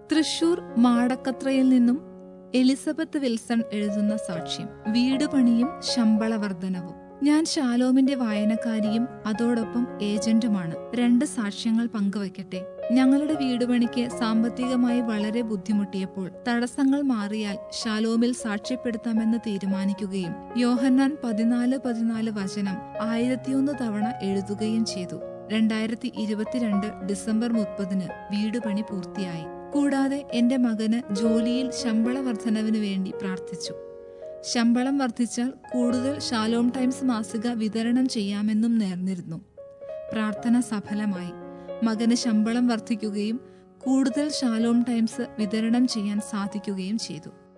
തൃശൂർ മാടക്കത്രയിൽ നിന്നും Elizabeth Wilson എഴുതുന്ന സാക്ഷ്യം വീട് പണിയും ശമ്പള വർധനവും ഞാൻ ഷാലോമിന്റെ വായനക്കാരിയും അതോടൊപ്പം ഏജന്റുമാണ് രണ്ട് സാക്ഷ്യങ്ങൾ പങ്കുവയ്ക്കട്ടെ ഞങ്ങളുടെ വീട് പണിക്ക് സാമ്പത്തികമായി വളരെ ബുദ്ധിമുട്ടിയപ്പോൾ തടസ്സങ്ങൾ മാറിയാൽ ഷാലോമിൽ സാക്ഷ്യപ്പെടുത്താമെന്ന് തീരുമാനിക്കുകയും യോഹന്നാൻ പതിനാല് പതിനാല് വചനം ആയിരത്തിയൊന്ന് തവണ എഴുതുകയും ചെയ്തു രണ്ടായിരത്തി ഇരുപത്തിരണ്ട് ഡിസംബർ മുപ്പതിന് വീട് പണി പൂർത്തിയായി കൂടാതെ എന്റെ മകന് ജോലിയിൽ ശമ്പള വർധനവിന് വേണ്ടി പ്രാർത്ഥിച്ചു ശമ്പളം വർദ്ധിച്ചാൽ കൂടുതൽ ഷാലോം ടൈംസ് മാസിക വിതരണം ചെയ്യാമെന്നും നേർന്നിരുന്നു പ്രാർത്ഥന സഫലമായി മകന് ശമ്പളം വർദ്ധിക്കുകയും കൂടുതൽ ഷാലോം ടൈംസ് വിതരണം ചെയ്യാൻ സാധിക്കുകയും ചെയ്തു